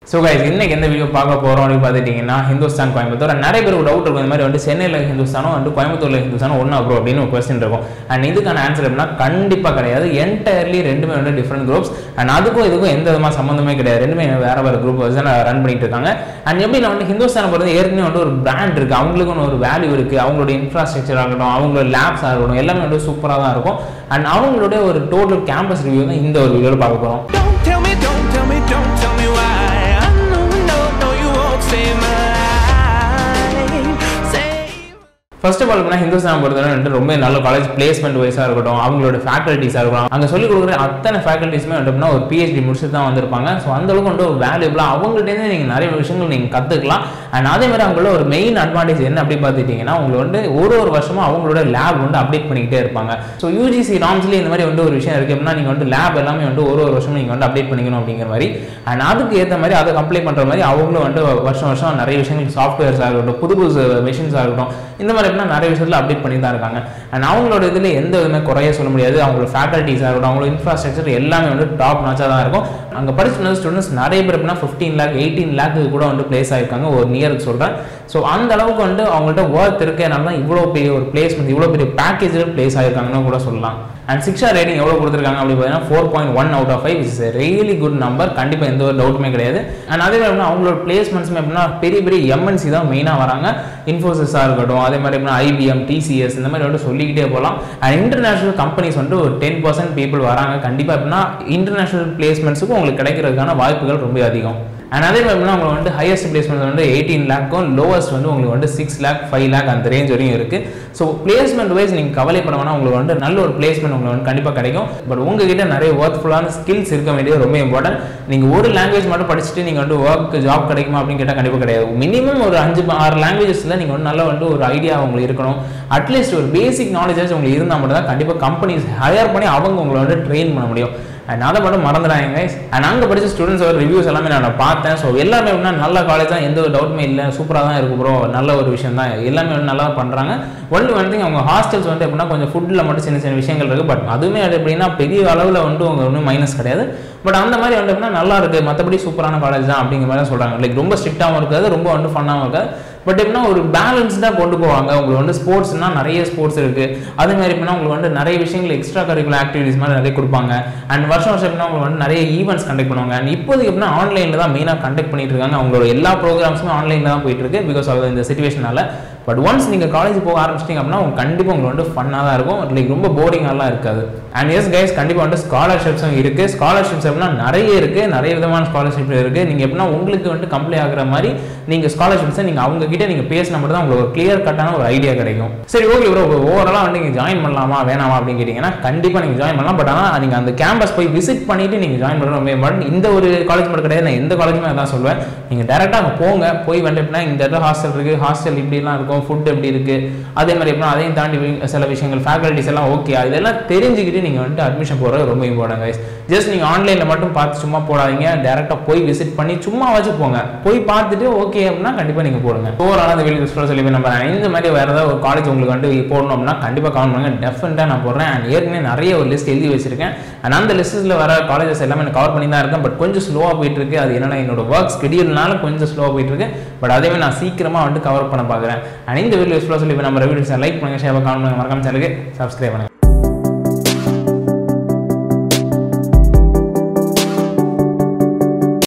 So guys இன்னைக்கு எந்த video பார்க்க போகிறோம் அப்படின்னு பார்த்துட்டிங்கன்னா ஹிந்துஸ்தான் கோயம்புத்தூர் And நிறைய பேர் டவுட் இருக்கும் இந்த மாதிரி வந்து சென்னையில் ஹிந்துஸ்தானும் வந்து கோயம்புத்தூரில் ஹிந்துஸ்தானும் ஒன்றா ப்ரோ அப்படின்னு ஒரு கொஸ்டின் இருக்கும் அண்ட் இதுக்கான ஆன்சர் எப்படின்னா கண்டிப்பாக கிடையாது என்டையர்லி ரெண்டுமே வந்து டிஃப்ரெண்ட் குரூப்ஸ் அண்ட் அதுக்கும் இதுக்கும் எந்த விதமாக சம்மந்தமே கிடையாது ரெண்டுமே வேற வேறு குரூப் வச்சு ரன் பண்ணிட்டு இருக்காங்க அண்ட் எப்படி நான் வந்து ஹிந்துஸ்தானை பொறுத்து ஏற்கனவே வந்து ஒரு பிராண்ட் இருக்குது அவங்களுக்குன்னு ஒரு வேல்யூ இருக்குது அவங்களோட இன்ஃப்ராஸ்ட்ரக்சர் ஆகட்டும் அவங்களோட லேப்ஸ் ஆகட்டும் எல்லாமே வந்து சூப்பராக தான் இருக்கும் அண்ட் அவங்களுடைய ஒரு டோட்டல் கேம்பஸ் ரிவ்யூ தான் இந்த ஒரு வீடியோவில் பார்க்க போகிறோம் Don't tell me, don't tell me, don't tell me why. I know, no, no, you won't save my life. Save. First of all பார்த்தீங்கன்னா ஹிந்துஸ்தான் பொறுத்தவரை வந்து ரொம்ப நல்ல காலேஜ் பிளேஸ்மெண்ட் வைஸாக இருக்கட்டும் அவங்களோட ஃபேக்கல்ட்டிஸாக இருக்கட்டும் அங்கே சொல்லிக் கொடுக்குற அத்தனை ஃபேக்கல்ட்டிஸுமே வந்து ஒரு பிஹெச்டி முடிச்சுட்டு தான் வந்திருப்பாங்க ஸோ அந்த அளவுக்கு வந்து ஒரு வேல்யூபிளாக அவங்கள்ட்டேருந்து நீங்கள் நிறைய விஷயங்கள் நீங்கள் கற்றுக்கலாம் அண்ட் அதே மாதிரி அவங்களோட ஒரு மெயின் அட்வான்டேஜ் என்ன அப்படி பார்த்துட்டிங்கன்னா உங்களுக்கு வந்து ஒரு ஒரு வருஷமும் அவங்களோட லேப் வந்து அப்டேட் பண்ணிக்கிட்டே இருப்பாங்க ஸோ யூஜிசி ராம்ஸ்லேயே இந்த மாதிரி வந்து ஒரு விஷயம் இருக்குது அப்படின்னா நீங்கள் வந்து லேப் எல்லாமே வந்து ஒரு ஒரு வருஷமும் நீங்கள் வந்து அப்டேட் பண்ணிக்கணும் அப்படிங்கிற மாதிரி அண்ட் அதுக்கு ஏற்ற மாதிரி அதை கம்ப்ளீட் பண்ணுற மாதிரி அவங்களும் வந்து வருஷம் வருஷம் நிறைய விஷயங்கள் சாஃப்ட்வேர்ஸாக இருக்கட்டும் புது புது மெஷின்ஸாக இருக்கட்டும் இந்த மாதிரி எப்படின்னா நிறைய விஷயத்தில் அப்டேட் பண்ணி தான் இருக்காங்க அண்ட் அவங்களோட இதில் எந்த விதமே குறைய சொல்ல முடியாது அவங்களோட ஃபேக்கல்ட்டிஸாக இருக்கட்டும் அவங்களோட இன்ஃப்ராஸ்ட்ரக்சர் எல்லாமே வந்து டாப் நாச்சாக தான் இருக்கும் அங்கே படிச்சுட்டு ஸ்டூடெண்ட்ஸ் நிறைய பேர் எப்படின்னா ஃபிஃப்டீன் லேக் எயிட்டீன் லேக்கு கூட வந்து பிளேஸ் ஆயிருக்காங்க ஒரு நியருக்கு சொல்கிறேன் ஸோ அந்த அளவுக்கு வந்து அவங்கள்ட்ட ஒர்த் இருக்கனால தான் இவ்வளோ பெரிய ஒரு பிளேஸ்மெண்ட் இவ்வளோ பெரிய பேக்கேஜில் பிளேஸ் ஆயிருக்காங்கன்னு கூட சொல்லலாம் அண்ட் சிக்ஸா ரேட்டிங் எவ்வளோ கொடுத்துருக்காங்க அப்படி பார்த்தீங்கன்னா four point one out of five is really good number கண்டிப்பாக எந்த ஒரு டவுட்டுமே கிடையாது அண்ட் அதே மாதிரி எப்படின்னா அவங்களோட பிளேஸ்மெண்ட்ஸுமே எப்படின்னா பெரிய பெரிய எம்என்சி தான் மெயினாக வராங்க இன்ஃபோசிஸாக இருக்கட்டும் அதே மாதிரி எப்படின்னா ஐபிஎம் டிசிஎஸ் இந்த மாதிரி வந்து சொல்லிக்கிட்டே போகலாம் அண்ட் இன்டர்நேஷனல் கம்பெனிஸ் வந்து ஒரு டென் பர்சன்ட் பீப்புள் வராங்க கண்டிப்பாக எப்படின்னா இன்டர்நேஷனல் பிளேஸ்மெண்ட்ஸுக்கும் உங்களுக்கு கிடைக்கிறதுக்கான வாய்ப்புகள் ரொம்ப அதிகம் அண்ட் அதே மாதிரி எப்படின்னா உங்களுக்கு வந்து ஹையஸ்ட் பிளேஸ்மெண்ட் வந்து எயிட்டீன் லேக்கும் லோவஸ்ட் வந்து உங்களுக்கு வந்து சிக்ஸ் லேக் ஃபைவ் லேக் அந்த ரேஞ்ச் வரையும் இருக்குது ஸோ பிளேஸ்மெண்ட் வைஸ் நீங்கள் கவலைப்பட வேணாம் உங்களுக்கு வந்து நல்ல ஒரு பிளேஸ்மெண்ட் உங்களுக்கு வந்து கண்டிப்பாக கிடைக்கும் பட் உங்ககிட்ட நிறைய ஒர்க்ஃபுல்லான ஸ்கில்ஸ் இருக்க வேண்டியது ரொம்ப இம்பார்ட்டன்ட் நீங்கள் ஒரு லாங்குவேஜ் மட்டும் படிச்சுட்டு நீங்கள் வந்து ஒர்க் ஜாப் கிடைக்குமா அப்படின்னு கேட்டால் கண்டிப்பாக கிடையாது மினிமம் ஒரு அஞ்சு ஆறு லாங்குவேஜஸில் நீங்கள் வந்து நல்ல வந்து ஒரு ஐடியா உங்களுக்கு இருக்கணும் அட்லீஸ்ட் ஒரு பேசிக் நாலேஜஸ் உங்களுக்கு இருந்தால் மட்டும் தான் கண்டிப்பாக கம்பெனிஸ் ஹையர் பண்ணி அவங்க உங்களை வந்து ட்ரெயின் பண்ண முடியும் அண்ட் அதை மட்டும் மறந்துடாங்க கைஸ் அண்ட் அங்கே படிச்ச ஸ்டூடெண்ட்ஸோட ரிவ்யூஸ் எல்லாமே நான் பார்த்தேன் ஸோ எல்லாமே எப்படின்னா நல்ல காலேஜ் தான் எந்த ஒரு டவுட்டுமே இல்லை சூப்பராக தான் இருக்கு ப்ரோ நல்ல ஒரு விஷயம் தான் எல்லாமே வந்து நல்லா பண்ணுறாங்க ஒன்லி ஒன் திங் அவங்க ஹாஸ்டல்ஸ் வந்து எப்படின்னா கொஞ்சம் ஃபுட்டில் மட்டும் சின்ன சின்ன விஷயங்கள் இருக்குது பட் அதுவுமே அது எப்படின்னா பெரிய அளவில் வந்து அவங்க ஒன்றும் மைனஸ் கிடையாது பட் அந்த மாதிரி வந்து எப்படின்னா நல்லா இருக்குது மற்றபடி சூப்பரான காலேஜ் தான் அப்படிங்கிற மாதிரி தான் சொல்கிறாங்க லைக் ரொம்ப ஸ்ட்ரிக்டாகவும் இருக்காது ரொம்ப வந்து ஃபன்னாகவும் இருக்காது பட் எப்படின்னா ஒரு பேலன்ஸ்டாக கொண்டு போவாங்க உங்களுக்கு வந்து ஸ்போர்ட்ஸ்னா நிறைய ஸ்போர்ட்ஸ் இருக்குது அதே மாதிரி எப்படின்னா உங்களுக்கு வந்து நிறைய விஷயங்கள் எக்ஸ்ட்ரா கரிக்குலர் ஆக்டிவிட்டிஸ் மாதிரி நிறைய கொடுப்பாங்க அண்ட் வருஷம் வருஷம் எப்படின்னா உங்களுக்கு வந்து நிறைய ஈவெண்ட்ஸ் கண்டக்ட் பண்ணுவாங்க அண்ட் இப்போதைக்கு எப்படின்னா ஆன்லைனில் தான் மெயினாக கண்டக்ட் பண்ணிட்டு இருக்காங்க அவங்களோட எல்லா ப்ரோக்ராம்ஸுமே ஆன்லைனில் தான் போயிட்டு இருக்கு பிகாஸ் ஆஃப் இந்த சுச்சுவேஷனால பட் ஒன்ஸ் நீங்கள் காலேஜ் போக ஆரம்பிச்சிட்டிங்க அப்படின்னா உங்களுக்கு கண்டிப்பாக உங்களுக்கு வந்து ஃபன்னாக தான் இருக்கும் லைக் ரொம்ப போரிங்காலாம் இருக்காது அண்ட் எஸ் கைஸ் கண்டிப்பாக வந்து ஸ்காலர்ஷிப்ஸும் இருக்குது ஸ்காலர்ஷிப்ஸ் எப்படின்னா நிறைய இருக்குது நிறைய விதமான ஸ்காலர்ஷிப் இருக்குது நீங்கள் எப்படின்னா உங்களுக்கு வந்து கம்ப்ளீட் ஆகுற மாதிரி நீங்கள் ஸ்காலர்ஷிப்ஸை நீங்கள் அவங்க கிட்ட நீங்கள் பேசினா மட்டும் தான் உங்களுக்கு ஒரு கிளியர் கட்டான ஒரு ஐடியா கிடைக்கும் சரி ஓகே ப்ரோ ஓவராலாக வந்து நீங்கள் ஜாயின் பண்ணலாமா வேணாமா அப்படின்னு கேட்டிங்கன்னா கண்டிப்பாக நீங்கள் ஜாயின் பண்ணலாம் பட் ஆனால் நீங்கள் அந்த கேம்பஸ் போய் விசிட் பண்ணிட்டு நீங்கள் ஜாயின் பண்ண ரொம்ப இம்பார்ட்டன்ட் இந்த ஒரு காலேஜ் மட்டும் கிடையாது நான் எந்த காலேஜுமே அதான் சொல்லுவேன் நீங்கள் டேரெக்டாக அங்கே போங்க போய் வந்துட்டுனா இந்த இடத்துல ஹாஸ்டல் இருக்குது ஹாஸ்டல் இப்படிலாம் இருக்கும் ஃபுட் எப்படி இருக்குது அதே மாதிரி எப்படின்னா அதையும் தாண்டி வி- சில விஷயங்கள் ஃபேக்கல்ட்டிஸ் எல்லாம் ஓகே இதெல்லாம் தெரிஞ்சுக்கிட்டு நீங்கள் வந்துட்டு அட்மிஷன் போகிறது ரொம்ப இம்பார்ட்டன்ட் கைஸ் ஜஸ்ட் நீங்கள் ஆன்லைனில் மட்டும் பார்த்து சும்மா போடாதீங்க டேரெக்டாக போய் விசிட் பண்ணி சும்மா வச்சு போங்க போய் பார்த்துட்டு ஓகே அப்படின்னா கண்டிப்பாக நீங்கள் போடுங்க ஓவரால் அந்த வீடியோ சொல்ல சொல்லி நம்ம இந்த மாதிரி வேறு ஏதாவது ஒரு காலேஜ் உங்களுக்கு வந்து போடணும் அப்படின்னா கண்டிப்பாக கமெண்ட் பண்ணுங்க டெஃபினட்டாக நான் போடுறேன் அண்ட் ஏற்கனவே நிறைய ஒரு லிஸ்ட் எழுதி வச்சிருக்கேன் அண்ட் அந்த லிஸ்ட்டில் வர காலேஜஸ் எல்லாமே நான் கவர் பண்ணி தான் இருக்கேன் பட் கொஞ்சம் ஸ்லோவாக போயிட்டு இருக்கு அது என்னன்னா என்னோட ஒர்க் ஸ்கெடியூல்னால கொஞ்சம் ஸ்லோவாக போயிட்டு இருக்கு பட் அதேவே நான் சீக்கிரமாக வந்து கவர் பண்ண பார்க்குறேன் அண்ட் இந்த வீடியோ யூஸ்ஃபுல்லாக சொல்லி நம்ம வீடியோஸை லைக் பண்ணுங்க ஷேர் கமெண்ட் பண்ணுங்க மறக்காம சேனலுக்கு சப்ஸ்கிரைப் பண்ணுங்க